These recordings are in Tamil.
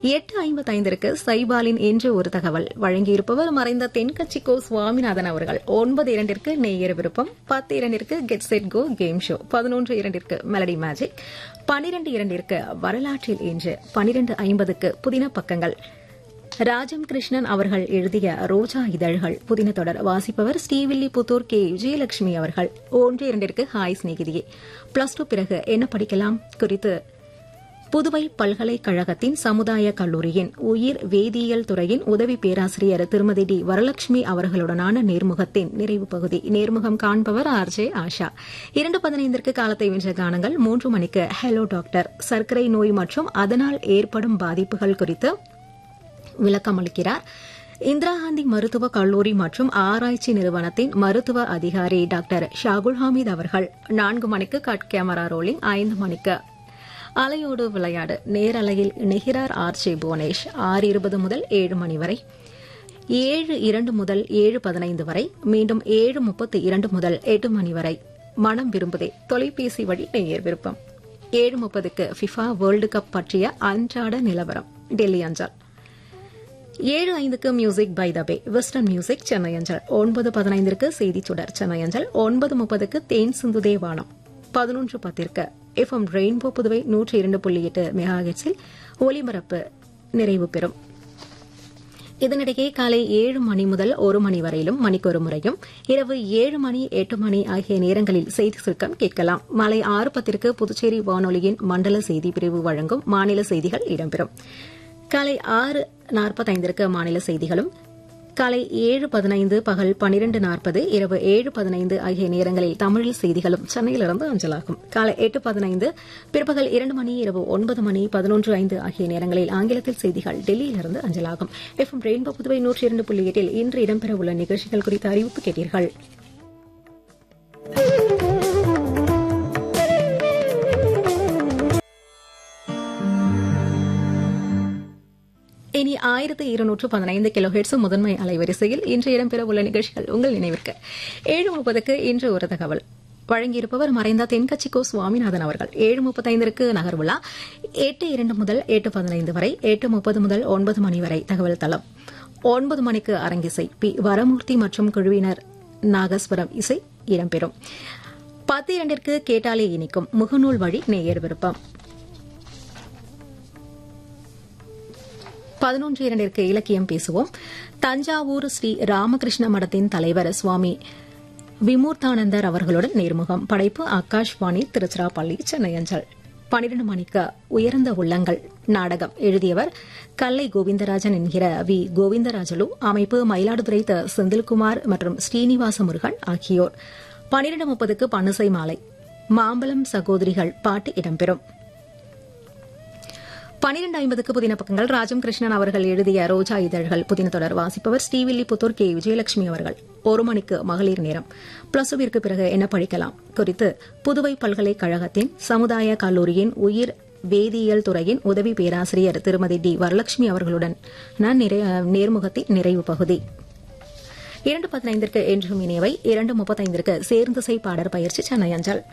எட்டு ஐம்பத்தைந்திற்கு சைபாலின் என்று ஒரு தகவல் வழங்கியிருப்பவர் மறைந்த தென்கட்சி கோ சுவாமிநாதன் அவர்கள் ஒன்பது இரண்டிற்கு நேயர் விருப்பம் பத்து இரண்டிற்கு get set go game show பதினொன்று இரண்டிற்கு மெலடி மேஜிக் பனிரெண்டு இரண்டிற்கு வரலாற்றில் இன்று பனிரெண்டு ஐம்பதுக்கு புதின பக்கங்கள் ராஜம் கிருஷ்ணன் அவர்கள் எழுதிய ரோஜா இதழ்கள் புதின தொடர் வாசிப்பவர் ஸ்ரீவில்லிபுத்தூர் கே விஜயலட்சுமி அவர்கள் ஒன்று இரண்டிற்கு ஹாய் சிநேகிதியே பிளஸ் டூ பிறகு என்ன படிக்கலாம் குறித்து புதுவை பல்கலைக்கழகத்தின் சமுதாய கல்லூரியின் உயிர் வேதியியல் துறையின் உதவி பேராசிரியர் திருமதி டி வரலட்சுமி அவர்களுடனான நேர்முகத்தின் நிறைவு பகுதி நேர்முகம் காண்பவர் ஆர் ஜே ஆஷா இரண்டு பதினைந்திற்கு காலத்தை வென்ற கானங்கள் மூன்று மணிக்கு ஹலோ டாக்டர் சர்க்கரை நோய் மற்றும் அதனால் ஏற்படும் பாதிப்புகள் குறித்து விளக்கம் அளிக்கிறார் இந்திரா காந்தி மருத்துவக் கல்லூரி மற்றும் ஆராய்ச்சி நிறுவனத்தின் மருத்துவ அதிகாரி டாக்டர் ஷாகுல் ஹமீத் அவர்கள் நான்கு மணிக்கு கட் கேமரா ரோலிங் ஐந்து மணிக்கு அலையோடு விளையாடு நேரலையில் இணைகிறார் ஆர் ஜே புவனேஷ் ஆறு இருபது முதல் ஏழு மணி வரை ஏழு இரண்டு முதல் ஏழு பதினைந்து வரை மீண்டும் ஏழு முப்பத்தி இரண்டு முதல் எட்டு மணி வரை மனம் விரும்புதே தொலைபேசி வழி நேயர் விருப்பம் ஏழு முப்பதுக்கு ஃபிஃபா வேர்ல்டு கப் பற்றிய அன்றாட நிலவரம் டெல்லி அஞ்சல் ஏழு ஐந்துக்கு music by the bay western music Chennai அஞ்சல் ஒன்பது பதினைந்திற்கு செய்திச் சுடர் சென்னை அஞ்சல் ஒன்பது முப்பதுக்கு தேன் சிந்துதே வானம் பதினொன்று பத்திற்கு எஃப்எம் ரெயின்போ புதுவை நூற்றி இரண்டு புள்ளி எட்டு மெகாஹெட்ஸில் ஒலிபரப்பு நிறைவு பெறும் இதனிடையே காலை ஏழு மணி முதல் ஒரு மணி வரையிலும் மணிக்கொரு முறையும் இரவு ஏழு மணி எட்டு மணி ஆகிய நேரங்களில் செய்தி சுருக்கம் கேட்கலாம் மாலை ஆறு பத்திற்கு புதுச்சேரி வானொலியின் மண்டல செய்தி பிரிவு வழங்கும் மாநில செய்திகள் இடம்பெறும் காலை ஆறு நாற்பத்தைந்திற்கு மாநில செய்திகளும் காலை ஏழு பதினைந்து பகல் பனிரெண்டு நாற்பது இரவு ஏழு பதினைந்து ஆகிய நேரங்களில் தமிழில் செய்திகளும் சென்னையிலிருந்து அஞ்சலாகும் காலை எட்டு பதினைந்து பிற்பகல் இரண்டு மணி இரவு ஒன்பது மணி பதினொன்று ஐந்து ஆகிய நேரங்களில் ஆங்கிலத்தில் செய்திகள் டெல்லியிலிருந்து அஞ்சலாகும் எஃப் எம் ரெயின்போ புதுவை நூற்றி இரண்டு புள்ளி எட்டில் இன்று இடம்பெறவுள்ள நிகழ்ச்சிகள் குறித்த அறிவிப்பு கேட்டீர்கள் இனி ஆயிரத்தி இருநூற்று பதினைந்து கிலோஹெட்ஸ் முதன்மை அலைவரிசையில் இன்று இடம்பெறவுள்ள நிகழ்ச்சிகள் உங்கள் நினைவிற்கு ஏழு முப்பதுக்கு இன்று ஒரு தகவல் வழங்கியிருப்பவர் மறைந்த தென்கட்சிக்கோ சுவாமிநாதன் அவர்கள் ஏழு முப்பத்தைந்திற்கு நகர்வுலா எட்டு இரண்டு முதல் எட்டு பதினைந்து வரை எட்டு முப்பது முதல் ஒன்பது மணி வரை தகவல் தளம் ஒன்பது மணிக்கு அரங்கிசை பி வரமூர்த்தி மற்றும் குழுவினர் நாகஸ்வரம் இசை இடம்பெறும் பத்து இரண்டிற்கு கேட்டாலே இனிக்கும் முகநூல் வழி நேயர் விருப்பம் பதினொன்று இரண்டிற்கு இலக்கியம் பேசுவோம் தஞ்சாவூர் ஸ்ரீ ராமகிருஷ்ண மடத்தின் தலைவர் சுவாமி விமூர்த்தானந்தர் அவர்களுடன் நேர்முகம் படைப்பு ஆகாஷ்வாணி திருச்சிராப்பள்ளி சென்னை அஞ்சல் பனிரெண்டு மணிக்கு உயர்ந்த உள்ளங்கள் நாடகம் எழுதியவர் கல்லை கோவிந்தராஜன் என்கிற வி கோவிந்தராஜலு அமைப்பு மயிலாடுதுறை த செந்தில்குமார் மற்றும் ஸ்ரீனிவாச முருகன் ஆகியோர் பனிரெண்டு முப்பதுக்கு பன்னுசை மாலை மாம்பலம் சகோதரிகள் பாட்டு இடம்பெறும் பனிரெண்டு ஐம்பதுக்கு புதின பக்கங்கள் ராஜம் கிருஷ்ணன் அவர்கள் எழுதிய ரோஜா இதழ்கள் புதின தொடர் வாசிப்பவர் ஸ்ரீவில்லிபுத்தூர் கே விஜயலட்சுமி அவர்கள் ஒரு மணிக்கு மகளிர் நேரம் பிளஸ் டூவிற்கு பிறகு என்ன படிக்கலாம் குறித்து புதுவை பல்கலைக்கழகத்தின் சமுதாய கல்லூரியின் உயிர் வேதியியல் துறையின் உதவி பேராசிரியர் திருமதி டி வரலட்சுமி அவர்களுடன் நேர்முகத்தின் நிறைவு பகுதி இரண்டு பதினைந்திற்கு என்றும் இணையவை இரண்டு முப்பத்தைந்திற்கு சேர்ந்திசை பாடர் பயிற்சி சென்னை அஞ்சல்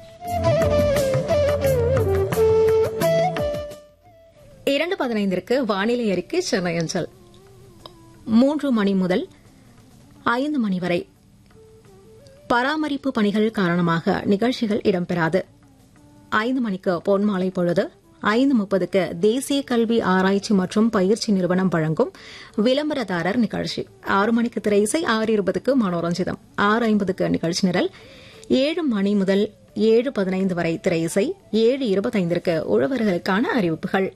இரண்டு பதினைந்திற்கு வானிலை அறிக்கை சென்னை அஞ்சல் மூன்று மணி முதல் ஐந்து மணி வரை பராமரிப்பு பணிகள் காரணமாக நிகழ்ச்சிகள் இடம்பெறாது ஐந்து மணிக்கு பொன்மாலை பொழுது ஐந்து முப்பதுக்கு தேசிய கல்வி ஆராய்ச்சி மற்றும் பயிற்சி நிறுவனம் வழங்கும் விளம்பரதாரர் நிகழ்ச்சி ஆறு மணிக்கு திரை இசை ஆறு இருபதுக்கு மனோரஞ்சிதம் ஆறு ஐம்பதுக்கு நிகழ்ச்சி நிரல் ஏழு மணி முதல் ஏழு பதினைந்து வரை திரை இசை ஏழு இருபத்தைந்திற்கு உழவர்களுக்கான அறிவிப்புகள்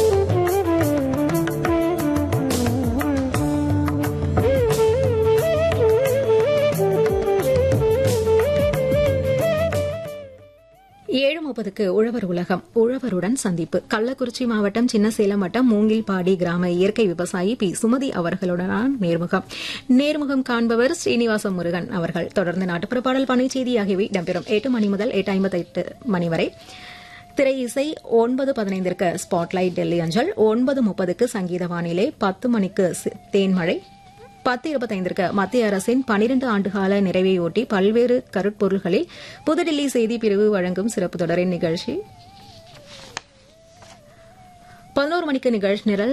ஏழு முப்பதுக்கு உழவர் உலகம் உழவருடன் சந்திப்பு கள்ளக்குறிச்சி மாவட்டம் சின்னசேலம் வட்டம் மூங்கில்பாடி கிராம இயற்கை விவசாயி பி சுமதி அவர்களுடனான நேர்முகம் நேர்முகம் காண்பவர் ஸ்ரீனிவாச முருகன் அவர்கள் தொடர்ந்து நாட்டுப்புற பாடல் பணி செய்தி ஆகியவை இடம்பெறும் எட்டு மணி முதல் எட்டு ஐம்பத்தி எட்டு மணி வரை திரை இசை ஒன்பது பதினைந்திற்கு ஸ்பாட்லைட் டெல்லி அஞ்சல் ஒன்பது முப்பதுக்கு சங்கீத வானிலை பத்து மணிக்கு தேன்மழை பத்து இருபத்தைந்திற்கு மத்திய அரசின் பனிரண்டு ஆண்டுகால நிறைவையொட்டி பல்வேறு கருப்பொருள்களில் புதுடில்லி செய்தி பிரிவு வழங்கும் சிறப்பு தொடரின் நிகழ்ச்சி பதினோரு மணிக்கு நிகழ்ச்சி நிரல்